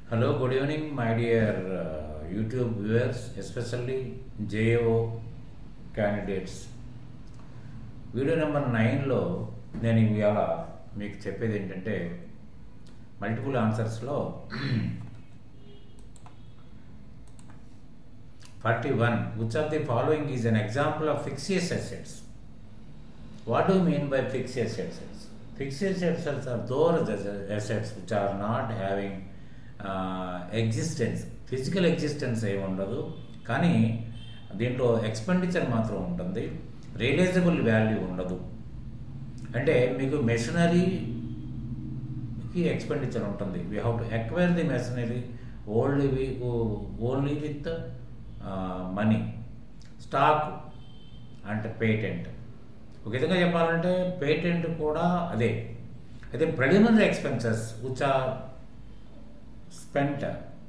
Hello, good evening, my dear uh, YouTube viewers, especially JO candidates. Video number నైన్లో నేను ఇవాళ మీకు చెప్పేది ఏంటంటే మల్టిపుల్ ఆన్సర్స్లో forty one which of the following is an example of fictitious assets What do you mean by fixed assets? Fixed assets are those assets which are not having uh, existence. Physical existence ఏమి ఉండదు కానీ దీంట్లో expenditure మాత్రం ఉంటుంది realisable value ఉండదు అంటే మీకు మెషినరీకి ఎక్స్పెండిచర్ ఉంటుంది we have to acquire the machinery only only with money stock అంటే పేటెంట్ ఒక విధంగా చెప్పాలంటే పేటెంట్ కూడా అదే అయితే preliminary expenses which are spent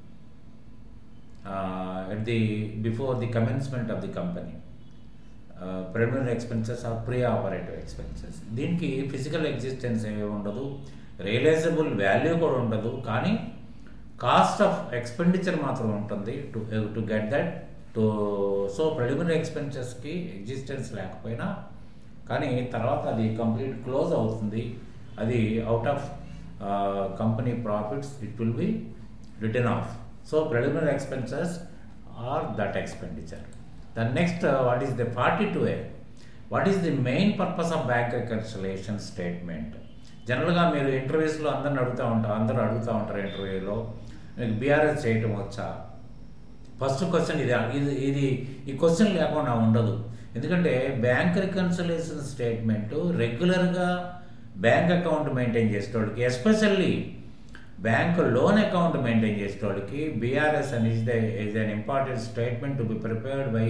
at the before the commencement of the company preliminary expenses are pre operative expenses దీనికి physical existence ఏమి ఉండదు రియలైజబుల్ వాల్యూ కూడా ఉండదు కానీ కాస్ట్ ఆఫ్ ఎక్స్పెండిచర్ మాత్రం ఉంటుంది to to get that to so preliminary ఎక్స్పెన్సెస్కి existence లేకపోయినా కానీ తర్వాత అది కంప్లీట్ క్లోజ్ అవుతుంది అది out of company profits it will be return of so preliminary expenses are that expenditure the next what is the forty two a what is the main purpose of bank reconciliation statement జనరల్గా మీరు ఇంటర్వ్యూస్లో అందరిని అడుగుతూ ఉంటారు అందరూ అడుగుతూ ఉంటారు ఇంటర్వ్యూలో మీకు బీఆర్ఎస్ చేయటం వచ్చా ఫస్ట్ క్వశ్చన్ ఇది ఇది ఇది ఈ క్వశ్చన్ లేకుండా ఉండదు ఎందుకంటే బ్యాంక్ రికన్సిలేషన్ స్టేట్మెంట్ రెగ్యులర్గా బ్యాంక్ అకౌంట్ మెయింటైన్ చేసేటోళ్ళకి especially bank loan account maintain చేసేటోళ్ళకి బీఆర్ఎస్ అని is the is an important statement to be prepared by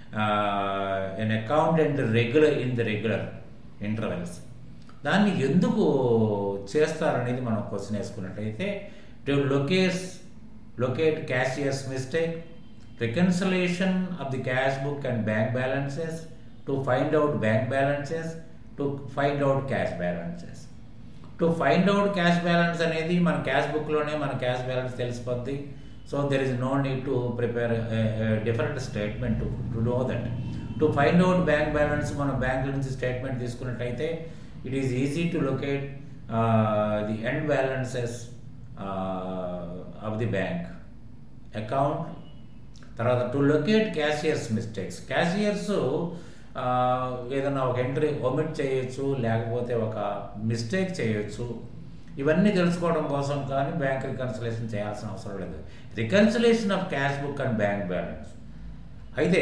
an accountant regular in the regular intervals దాన్ని ఎందుకు చేస్తారనేది మనం క్వశ్చన్ వేసుకున్నట్టయితే to locate locate cashier's mistake, reconciliation of the cash book and bank balances, to find out bank balances, to find out cash balances. To find out cash balance అనేది మన cash బుక్లోనే మన cash balance తెలిసిపోద్ది so there is no need to prepare different statement to know that to find out bank balance మన bank నుంచి statement తీసుకున్నట్టయితే it is easy to locate the end balances of the bank account తర్వాత to locate cashier's mistakes cashier's ఏదైనా ఒక entry omit చేయొచ్చు లేకపోతే ఒక mistake చేయొచ్చు ఇవన్నీ తెలుసుకోవడం కోసం కానీ బ్యాంక్ రికన్సిలేషన్ చేయాల్సిన అవసరం లేదు reconciliation of cash book and bank balance అయితే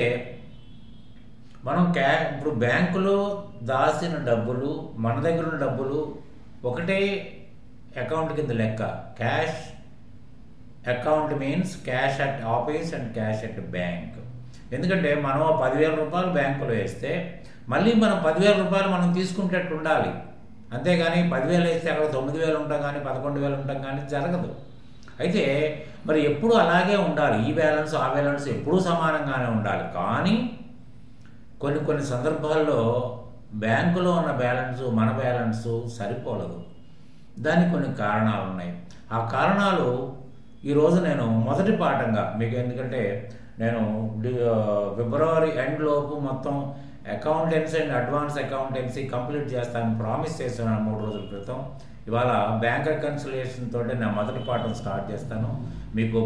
మనం క్యా ఇప్పుడు బ్యాంకులో దాచిన డబ్బులు మన దగ్గర ఉన్న డబ్బులు ఒకటే అకౌంట్ కింద లెక్క cash account means cash at office and cash at bank ఎందుకంటే మనం పదివేల రూపాయలు బ్యాంకులో వేస్తే మళ్ళీ మనం పదివేల రూపాయలు మనం తీసుకుంటట్టు ఉండాలి అంతేగాని పదివేలు వేస్తే అక్కడ తొమ్మిది వేలు ఉంటాం కానీ పదకొండు వేలు ఉంటాం కానీ జరగదు అయితే మరి ఎప్పుడు అలాగే ఉండాలి ఈ బ్యాలెన్స్ ఆ బ్యాలెన్స్ ఎప్పుడూ సమానంగానే ఉండాలి కానీ కొన్ని కొన్ని సందర్భాల్లో బ్యాంకులో ఉన్న బ్యాలెన్స్ మన బ్యాలెన్స్ సరిపోలదు దానికి కొన్ని కారణాలు ఉన్నాయి ఆ కారణాలు ఈరోజు నేను మొదటి పాఠంగా మీకు ఎందుకంటే నేను ఫిబ్రవరి ఎండ్ లోపు మొత్తం accountancy and advance accountancy complete చేస్తానని ప్రామిస్ చేస్తున్నాను మూడు రోజుల క్రితం ఇవాళ బ్యాంక్ రికన్సిలేషన్ తోటి నేను మొదటి పాఠం స్టార్ట్ చేస్తాను మీకు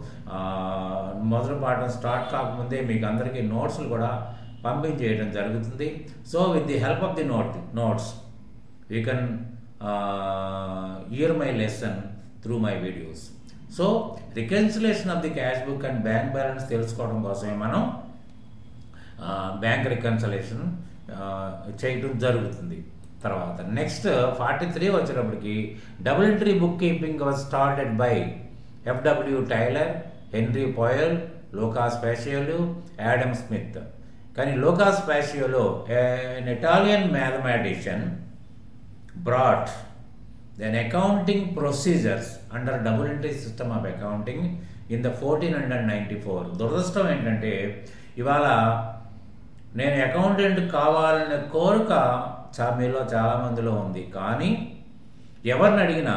మొదటి పాఠం స్టార్ట్ కాకముందే మీకు అందరికీ నోట్స్లు కూడా పంపించేయడం జరుగుతుంది so with the help of the note notes you can hear my lesson through my videos so reconciliation of the cash book and bank balance తెలుసుకోవడం కోసమే మనం బ్యాంక్ రికన్సిలేషన్ చేయడం జరుగుతుంది తర్వాత నెక్స్ట్ ఫార్టీ త్రీ వచ్చేటప్పటికి double entry bookkeeping was started by F W Taylor Henry Fayol Luca Pacioli Adam Smith కానీ Luca Pacioli an Italian mathematician brought then accounting procedures under double entry system of accounting in the fourteen hundred ninety four దురదృష్టం ఏంటంటే ఇవాళ నేను accountant కావాలనే కోరిక చా మీలో చాలామందిలో ఉంది కానీ ఎవరిని అడిగినా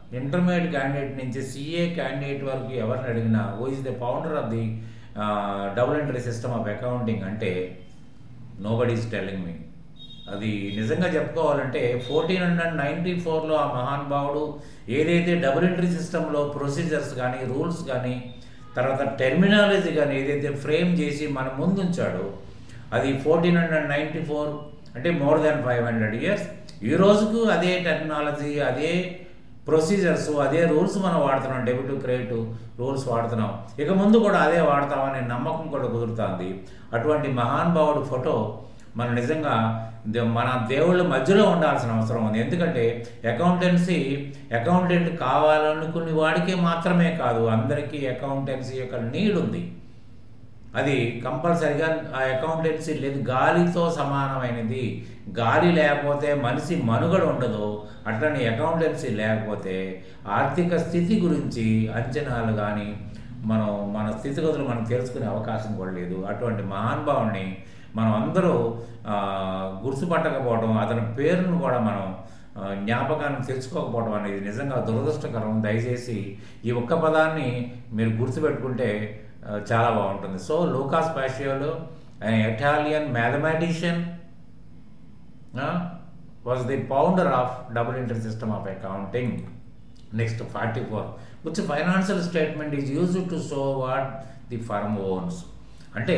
ఇంటర్మీడియట్ క్యాండిడేట్ నుంచి సిఏ క్యాండిడేట్ వరకు ఎవరిని అడిగినా who is the founder of the double entry system of accounting అంటే nobody is telling me అది నిజంగా చెప్పుకోవాలంటే ఫోర్టీన్ హండ్రెడ్ నైంటీ ఫోర్లో ఆ మహానుభావుడు ఏదైతే డబుల్ ఎంట్రీ సిస్టంలో ప్రొసీజర్స్ కానీ రూల్స్ కానీ తర్వాత టెర్మినాలజీ కానీ ఏదైతే ఫ్రేమ్ చేసి మన ముందుంచాడో అది ఫోర్టీన్ హండ్రెడ్ నైంటీ ఫోర్ అంటే more than five hundred years ఈ రోజుకు అదే టెక్నాలజీ అదే ప్రొసీజర్స్ అదే రూల్స్ మనం వాడుతున్నాం డెబిట్ క్రెడిట్ రూల్స్ వాడుతున్నాం ఇక ముందు కూడా అదే వాడతామనే నమ్మకం కూడా కుదురుతుంది అటువంటి మహానుభావుడు ఫోటో మనం నిజంగా దే- మన దేవుళ్ళ మధ్యలో ఉండాల్సిన అవసరం ఉంది ఎందుకంటే అకౌంటెన్సీ అకౌంటెంట్ కావాలనుకునే వాడికే మాత్రమే కాదు అందరికీ అకౌంటెన్సీ యొక్క నీడ్ ఉంది అది కంపల్సరిగా ఆ అకౌంటెన్సీ లేదు గాలితో సమానమైనది గాలి లేకపోతే మనిషి మనుగడ ఉండదు అట్లనే అకౌంటెన్సీ లేకపోతే ఆర్థిక స్థితి గురించి అంచనాలు కానీ మనం మన స్థితిగతులు మనం తెలుసుకునే అవకాశం కూడా లేదు అటువంటి మహానుభావుని మనం అందరూ ఆ, గుర్తుపట్టకపోవడం అతని పేరును కూడా మనం ఆ, జ్ఞాపకాన్ని తెలుసుకోకపోవడం అనేది నిజంగా దురదృష్టకరం దయచేసి ఈ ఒక్క పదాన్ని మీరు గుర్తుపెట్టుకుంటే ఆ, చాలా బాగుంటుంది so Luca Pacioli Italian mathematician was the founder of double entry system of accounting next forty four which financial statement is used to show what the firm owns అంటే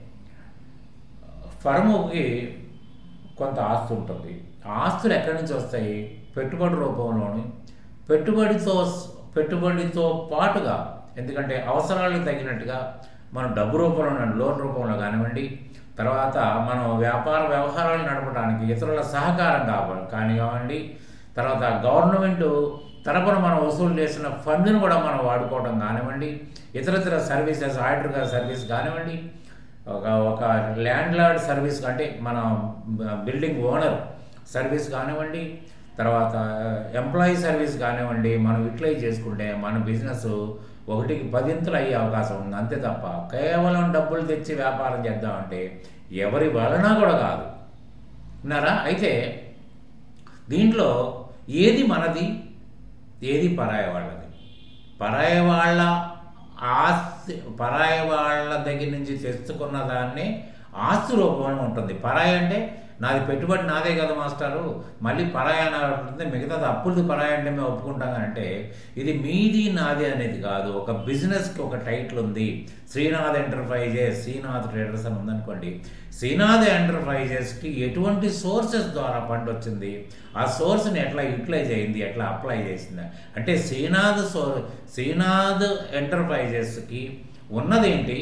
ఫర్ముకి కొంత ఆస్తి ఉంటుంది ఆ ఆస్తులు ఎక్కడి నుంచి వస్తాయి పెట్టుబడి రూపంలోని పెట్టుబడితో పెట్టుబడితో పాటుగా ఎందుకంటే అవసరాలకు తగినట్టుగా మనం డబ్బు రూపంలో లోన్ రూపంలో కానివ్వండి తర్వాత మనం వ్యాపార వ్యవహారాలు నడపడానికి ఇతరుల సహకారం కావాలి కానివ్వండి తర్వాత గవర్నమెంట్ తరపున మనం వసూలు చేసిన ఫండ్ను కూడా మనం వాడుకోవడం కానివ్వండి ఇతరతర సర్వీసెస్ ఆడిటర్ గారి సర్వీస్ కానివ్వండి ఒక ఒక ల్యాండ్ లార్డ్ సర్వీస్ అంటే మన బిల్డింగ్ ఓనర్ సర్వీస్ కానివ్వండి తర్వాత ఎంప్లాయీ సర్వీస్ కానివ్వండి మనం యూటిలైజ్ చేసుకుంటే మన బిజినెస్ ఒకటికి పదింతలు అయ్యే అవకాశం ఉంది అంతే తప్ప కేవలం డబ్బులు తెచ్చి వ్యాపారం చేద్దామంటే ఎవరి వలన కూడా కాదు విన్నారా అయితే దీంట్లో ఏది మనది ఏది పరాయి వాళ్ళది పరాయి వాళ్ళ ఆస్తి పరాయి వాళ్ళ దగ్గర నుంచి తెచ్చుకున్న దాన్ని ఆస్తి రూపంలో ఉంటుంది పరాయి అంటే నాది పెట్టుబడి నాదే కదా మాస్టారు మళ్ళీ పరాయి అని ఉంటుంది మిగతాది అప్పులది పరాయి అంటే మేము ఒప్పుకుంటాం అంటే ఇది మీది నాది అనేది కాదు ఒక బిజినెస్కి ఒక టైటిల్ ఉంది శ్రీనాథ్ ఎంటర్ప్రైజెస్ శ్రీనాథ్ ట్రేడర్స్ అని ఉందనుకోండి శ్రీనాథ్ ఎంటర్ప్రైజెస్కి ఎటువంటి సోర్సెస్ ద్వారా ఫండ్ వచ్చింది ఆ సోర్స్ని ఎట్లా యూటిలైజ్ అయింది ఎట్లా అప్లై చేసింది అంటే శ్రీనాథ్ సో శ్రీనాథ్ ఎంటర్ప్రైజెస్కి ఉన్నదేంటి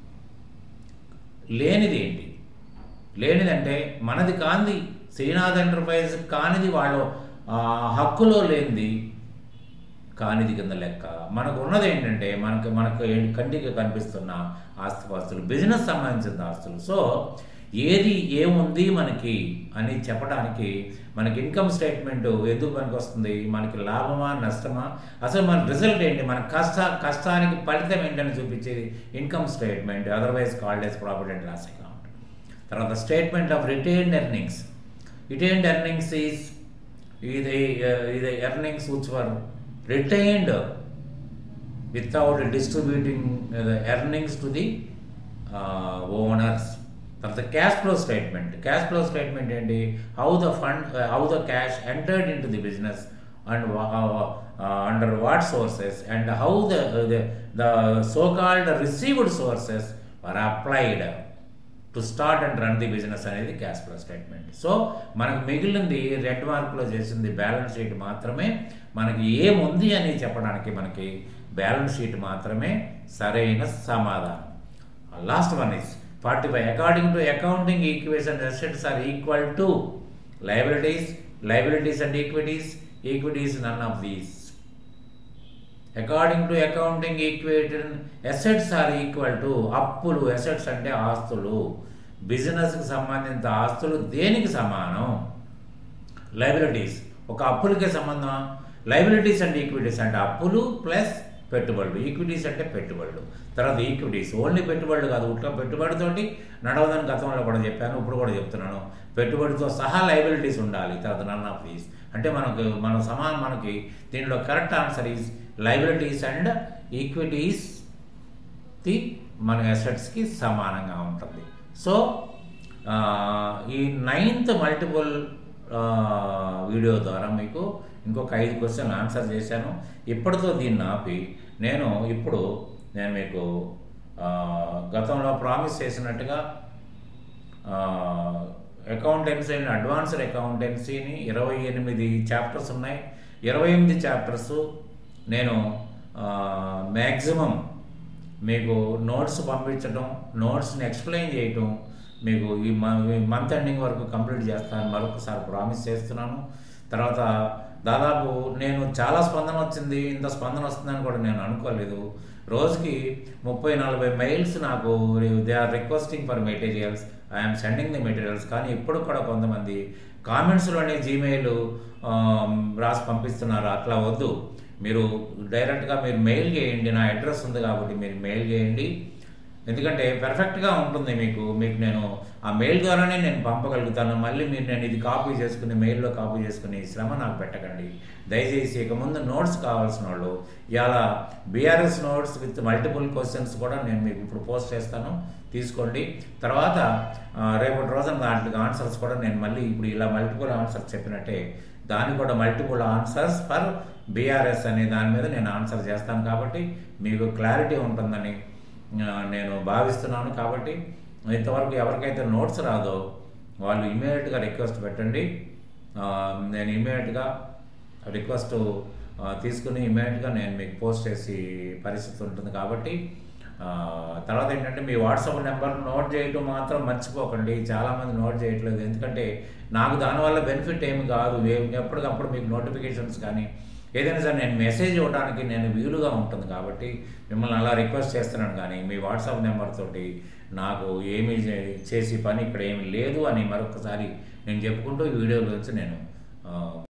లేనిది ఏంటి లేనిదంటే మనది కాంది శ్రీనాథ్ ఎంటర్ప్రైజ్ కానిది వాళ్ళు ఆ, హక్కులో లేనిది కానిది కింద లెక్క మనకు ఉన్నది ఏంటంటే మనకు మనకు ఏ- కంటికి కనిపిస్తున్న ఆస్తిపాస్తులు బిజినెస్ సంబంధించిన ఆస్తులు సో ఏది ఏముంది మనకి అని చెప్పడానికి మనకి ఇన్కమ్ స్టేట్మెంట్ ఎందుకు పనికి వస్తుంది మనకి లాభమా నష్టమా అసలు మన రిజల్ట్ ఏంటి మన కష్ట కష్టానికి ఫలితం ఏంటని చూపించేది income statement otherwise called as profit and loss account తర్వాత statement of retained earnings retained earnings is ఇది ఇది earnings which were retained without distributing the earnings to the owners తర్వాత cash flow statement cash flow statement ఏంటి how the fund how the cash entered into the business and under what sources and how the the so called received sources are applied to start and run the business అనేది cash flow statement so మనకు మిగిలింది red మార్క్లో చేసింది balance sheet మాత్రమే మనకి ఏముంది అని చెప్పడానికి మనకి బ్యాలెన్స్ షీట్ మాత్రమే సరైన సమాధానం last one is forty five according to accounting equation assets are equal to liabilities liabilities and equities equities none of these according to accounting equation assets are equal to అప్పులు assets అంటే ఆస్తులు బిజినెస్కి సంబంధించిన ఆస్తులు దేనికి సమానం లైబిలిటీస్ ఒక అప్పులకే సంబంధం లైబిలిటీస్ అండ్ ఈక్విటీస్ అంటే అప్పులు ప్లస్ పెట్టుబడులు ఈక్విటీస్ అంటే పెట్టుబడులు తర్వాత ఈక్విటీస్ ఓన్లీ పెట్టుబడులు కాదు ఉట్లా పెట్టుబడితోటి నడవదని గతంలో కూడా చెప్పాను ఇప్పుడు కూడా చెప్తున్నాను పెట్టుబడితో సహా లైబిలిటీస్ ఉండాలి తర్వాత నన్ ఆఫ్ దీస్ అంటే మనకు మన సమా మనకి దీనిలో correct answer is liabilities and equities the మన అసెట్స్కి సమానంగా ఉంటుంది సో ఆ, ఈ నైన్త్ మల్టిపుల్ వీడియో ద్వారా మీకు ఇంకొక ఐదు క్వశ్చన్ ఆన్సర్ చేశాను ఇప్పటితో దీన్ని ఆపి నేను ఇప్పుడు నేను మీకు ఆ, గతంలో ప్రామిస్ చేసినట్టుగా అకౌంటెన్సీ అండ్ అడ్వాన్స్డ్ అకౌంటెన్సీని ఇరవై ఎనిమిది చాప్టర్స్ ఉన్నాయి ఇరవై ఎనిమిది చాప్టర్స్ నేను మ్యాక్సిమం మీకు నోట్స్ పంపించడం నోట్స్ని ఎక్స్ప్లెయిన్ చేయటం మీకు ఈ మంత్ ఎండింగ్ వరకు కంప్లీట్ చేస్తాను మరొకసారి ప్రామిస్ చేస్తున్నాను తర్వాత దాదాపు నేను చాలా స్పందన వచ్చింది ఇంత స్పందన వస్తుందని కూడా నేను అనుకోలేదు రోజుకి ముప్పై నలభై మెయిల్స్ నాకు they are requesting for materials I'm sending the materials కానీ ఇప్పుడు కూడా కొంతమంది కామెంట్స్లోనే జీమెయిల్ రాసి పంపిస్తున్నారు అట్లా వద్దు మీరు డైరెక్ట్గా మీరు మెయిల్ చేయండి నా అడ్రస్ ఉంది కాబట్టి మీరు మెయిల్ చేయండి ఎందుకంటే పెర్ఫెక్ట్గా ఉంటుంది మీకు మీకు నేను ఆ మెయిల్ ద్వారానే నేను పంపగలుగుతాను మళ్ళీ మీరు నేను ఇది కాపీ చేసుకుని మెయిల్లో కాపీ చేసుకుని శ్రమ నాకు పెట్టకండి దయచేసి ఇక ముందు నోట్స్ కావాల్సిన వాళ్ళు ఇలా BRS notes with multiple questions కూడా నేను మీకు ఇప్పుడు పోస్ట్ చేస్తాను తీసుకోండి తర్వాత ఆ, రేపటి రోజున దాంట్లో ఆన్సర్స్ కూడా నేను మళ్ళీ ఇప్పుడు ఇలా మల్టిపుల్ ఆన్సర్స్ చెప్పినట్టే దాని కూడా మల్టిపుల్ ఆన్సర్స్ ఫర్ బీఆర్ఎస్ అనే దాని మీద నేను ఆన్సర్ చేస్తాను కాబట్టి మీకు క్లారిటీ ఉంటుందని ఆ, నేను భావిస్తున్నాను కాబట్టి ఇంతవరకు ఎవరికైతే నోట్స్ రాదో వాళ్ళు ఇమీడియట్గా రిక్వెస్ట్ పెట్టండి ఆ, నేను ఇమీడియట్గా రిక్వెస్ట్ ఆ, తీసుకుని ఇమీడియట్గా నేను మీకు పోస్ట్ చేసి పరిస్థితి ఉంటుంది కాబట్టి ఆ, తర్వాత ఏంటంటే మీ వాట్సాప్ నెంబర్ నోట్ చేయటం మాత్రం మర్చిపోకండి చాలామంది నోట్ చేయట్లేదు ఎందుకంటే నాకు దానివల్ల బెనిఫిట్ ఏమి కాదు ఏ- ఎప్పటికప్పుడు మీకు నోటిఫికేషన్స్ కానీ ఏదైనా సరే నేను మెసేజ్ ఇవ్వడానికి నేను వీలుగా ఉంటుంది కాబట్టి మిమ్మల్ని అలా రిక్వెస్ట్ చేస్తున్నాను కానీ మీ వాట్సాప్ నెంబర్ తోటి నాకు ఏమీ చే- చేసి పని ఇక్కడ ఏమీ లేదు అని మరొకసారి నేను చెప్పుకుంటూ ఈ వీడియోలోంచి నేను ఆ,